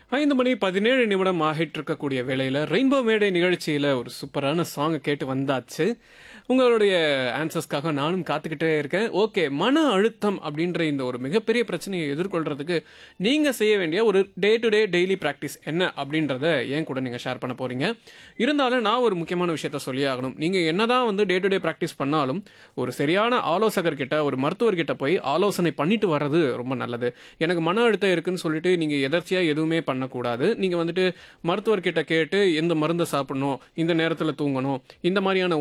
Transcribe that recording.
ஐந்து மணி பதினேழு நிமிடம் ஆகிட்டு இருக்கக்கூடிய வேளையில் ரெயின்போ மேடை நிகழ்ச்சியில் ஒரு சூப்பரான சாங்கை கேட்டு வந்தாச்சு உங்களுடைய ஆன்சர்ஸ்க்காக நானும் காத்துக்கிட்டே இருக்கேன் ஓகே மன அழுத்தம் அப்படின்ற இந்த ஒரு மிகப்பெரிய பிரச்சனையை எதிர்கொள்றதுக்கு நீங்கள் செய்ய வேண்டிய ஒரு day to day daily practice என்ன அப்படின்றத ஏன் கூட நீங்கள் ஷேர் பண்ண போறீங்க இருந்தாலும் நான் ஒரு முக்கியமான விஷயத்த சொல்லி ஆகணும் நீங்கள் என்னதான் வந்து டே டு டே ப்ராக்டிஸ் பண்ணாலும் ஒரு சரியான ஆலோசகர்கிட்ட ஒரு மருத்துவர்கிட்ட போய் ஆலோசனை பண்ணிட்டு வர்றது ரொம்ப நல்லது எனக்கு மன அழுத்தம் இருக்குன்னு சொல்லிட்டு நீங்கள் எதர்ச்சியாக எதுவுமே பண்ணக்கூடாது நீங்கள் வந்துட்டு மருத்துவர்கிட்ட கேட்டு எந்த மருந்தை சாப்பிடணும் இந்த நேரத்தில் தூங்கணும் இந்த மாதிரியான